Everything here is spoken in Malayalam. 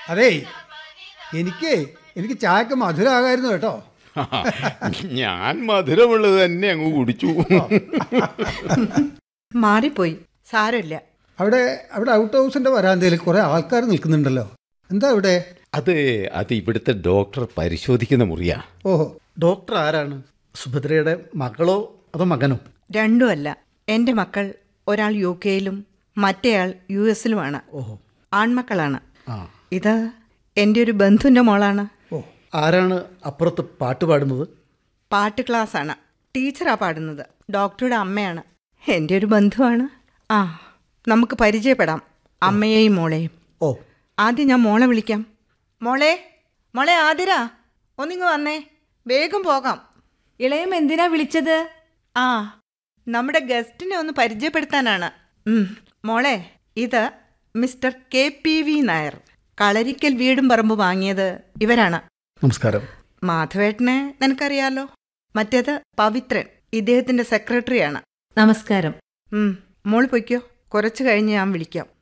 അതേ എനിക്ക് എനിക്ക് ചായക്ക് മധുരമാകായിരുന്നു കേട്ടോ ഞാൻ മധുരമുള്ളത് തന്നെ അങ്ങ് കുടിച്ചു മാറിപ്പോയി സാരമില്ല അവിടെ അവിടെ ഔട്ട് ഹൗസിൻ്റെ വരാന്തയിൽ കുറേ ആൾക്കാർ നിൽക്കുന്നുണ്ടല്ലോ എന്താ ഇവിടെ അത് അത് ഇവിടുത്തെ ഡോക്ടർ പരിശോധിക്കുന്ന മുറിയാ ഓഹോ ഡോക്ടർ ആരാണ് സുഭദ്രയുടെ മകളോ അതോ മകനോ രണ്ടുമല്ല എൻ്റെ മക്കൾ ഒരാൾ യു കെയിലും മറ്റേയാൾ യു എസിലുമാണ് ഓഹോ ആൺമക്കളാണ് ആ ഇത് എൻ്റെ ഒരു ബന്ധുവിൻ്റെ മോളാണ് ഓ ആരാണ് അപ്പുറത്ത് പാട്ട് പാടുന്നത് പാട്ട് ക്ലാസ്സാണ് ടീച്ചറാ പാടുന്നത് ഡോക്ടറുടെ അമ്മയാണ് എൻ്റെ ഒരു ബന്ധുവാണ് ആ നമുക്ക് പരിചയപ്പെടാം അമ്മയെയും മോളെയും ഓ ആദ്യം ഞാൻ മോളെ വിളിക്കാം മോളെ മോളെ ആതിര ഒന്നിങ്ങ് വന്നേ വേഗം പോകാം ഇളയം എന്തിനാ വിളിച്ചത് ആ നമ്മുടെ ഗസ്റ്റിനെ ഒന്ന് പരിചയപ്പെടുത്താനാണ് ഉം, മോളെ ഇത് mister K P V Nair Kalarikkal വീടും പറമ്പ് വാങ്ങിയത് ഇവരാണ് നമസ്കാരം മാധവേട്ടനെ നിനക്കറിയാലോ മറ്റേത് പവിത്രൻ ഇദ്ദേഹത്തിന്റെ സെക്രട്ടറിയാണ് നമസ്കാരം ഉം, മോള് പൊയ്ക്കോ കുറച്ച് കഴിഞ്ഞ് ഞാൻ വിളിക്കാം